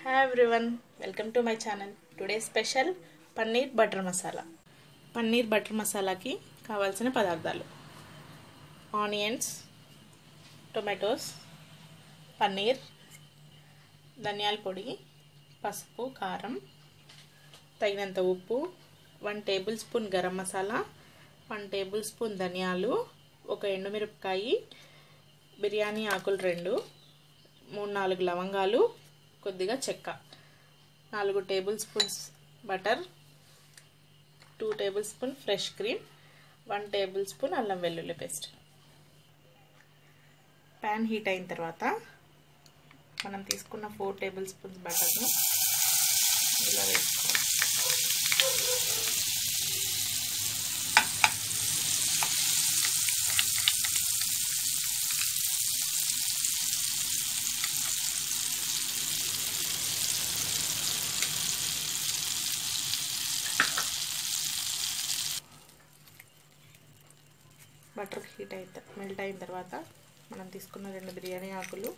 hi everyone welcome to my channel today special paneer butter masala paneer butter మసాలాకి కావాల్సిన పదార్థాలు onions tomatoes paneer ధనియాల పొడి పసుపు కారం తగినంత ఉప్పు one tablespoon garam masala one tablespoon ధనియాలు ఒక ఎండుమిరపకాయి బిర్యానీ ఆకులు రెండు మూడు నాలుగు లవంగాలు కొద్దిగా చెక్క నాలుగు tablespoons butter two tablespoon fresh cream one tablespoon అల్లం వెల్లుల్లి పేస్ట్ ప్యాన్ హీట్ అయిన తర్వాత మనం తీసుకున్న ఫోర్ టేబుల్ స్పూన్స్ బటర్ను ఇలా వేసుకోవాలి బటర్ హీట్ అయితే మెల్ట్ అయిన తర్వాత మనం తీసుకున్న రెండు బిర్యానీ ఆకులు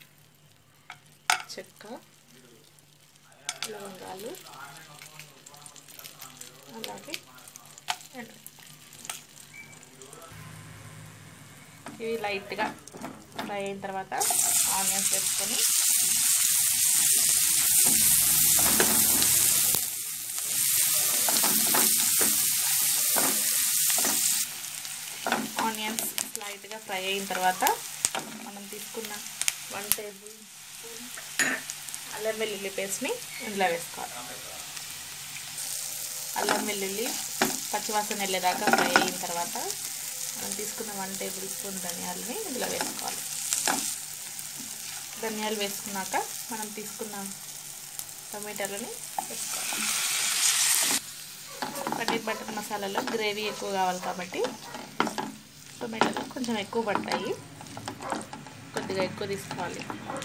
చెక్క లవంగాలు అలాగే ఇవి లైట్గా ఫ్రై అయిన తర్వాత ఆనియన్స్ వేసుకొని ఆనియన్స్ లైట్గా ఫ్రై అయిన తర్వాత మనం తీసుకున్న వన్ టేబుల్ స్పూన్ అల్లం వెల్లుల్లి పేస్ట్ని ఇందులో వేసుకోవాలి అల్లం వెల్లుల్లి పచ్చివాసన వెళ్ళేదాకా ఫ్రై అయిన తర్వాత మనం తీసుకున్న వన్ టేబుల్ స్పూన్ ధనియాలని ఇందులో వేసుకోవాలి ధనియాలు వేసుకున్నాక మనం తీసుకున్న టమాటాలని వేసుకోవాలి పన్నీర్ బటర్ మసాలాలో గ్రేవీ ఎక్కువ కావాలి కాబట్టి టొమాటోలు కొంచెం ఎక్కువ పడతాయి కొద్దిగా ఎక్కువ తీసుకోవాలి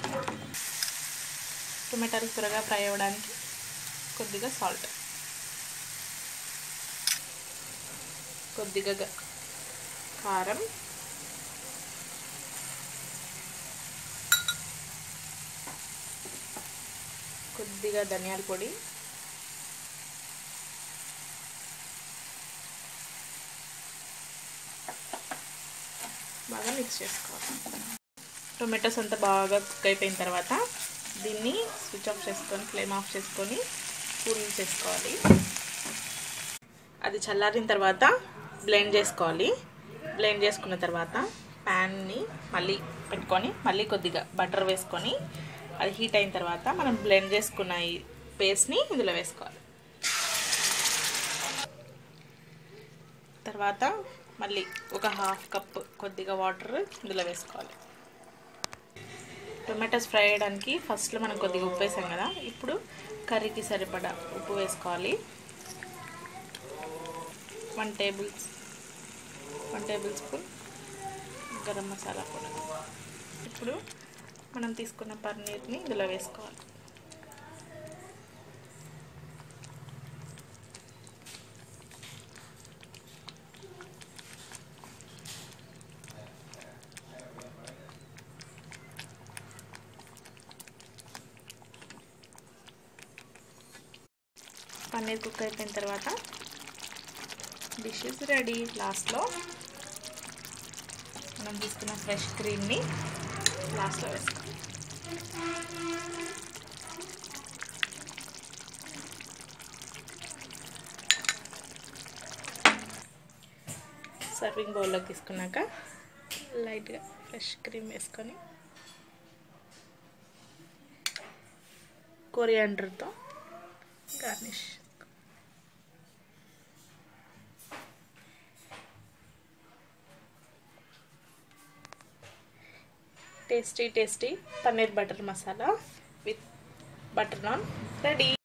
టొమాటోలు త్వరగా ఫ్రై అవ్వడానికి కొద్దిగా సాల్ట్ కొద్దిగా కారం కొద్దిగా ధనియాల పొడి బాగా మిక్స్ చేసుకోవాలి టొమాటోస్ అంతా బాగా కుక్ అయిపోయిన తర్వాత దీన్ని స్విచ్ ఆఫ్ చేసుకొని ఫ్లేమ్ ఆఫ్ చేసుకొని కూల్ చేసుకోవాలి అది చల్లారిన తర్వాత బ్లెండ్ చేసుకోవాలి బ్లెండ్ చేసుకున్న తర్వాత ప్యాన్ని మళ్ళీ పెట్టుకొని మళ్ళీ కొద్దిగా బటర్ వేసుకొని అది హీట్ అయిన తర్వాత మనం బ్లెండ్ చేసుకున్న ఈ పేస్ట్ని ఇందులో వేసుకోవాలి తర్వాత మళ్ళీ ఒక హాఫ్ కప్ కొద్దిగా వాటర్ ఇందులో వేసుకోవాలి టొమాటోస్ ఫ్రై చేయడానికి ఫస్ట్లో మనం కొద్దిగా ఉప్పు వేసాం కదా ఇప్పుడు కర్రీకి సరిపడా ఉప్పు వేసుకోవాలి one table one tablespoon garam masala కూడా ఇప్పుడు మనం తీసుకున్న పన్నీర్ని ఇందులో వేసుకోవాలి పన్నీర్ కుక్ అయిపోయిన తర్వాత డిష్ ఇస్ రెడీ లాస్ట్లో మనం తీసుకున్న ఫ్రెష్ క్రీమ్ని లాస్ట్లో వేసుకోవాలి సర్వింగ్ బౌల్లోకి తీసుకున్నాక లైట్గా ఫ్రెష్ క్రీమ్ వేసుకొని కొరియాండర్తో garnish tasty tasty paneer butter masala with butter naan ready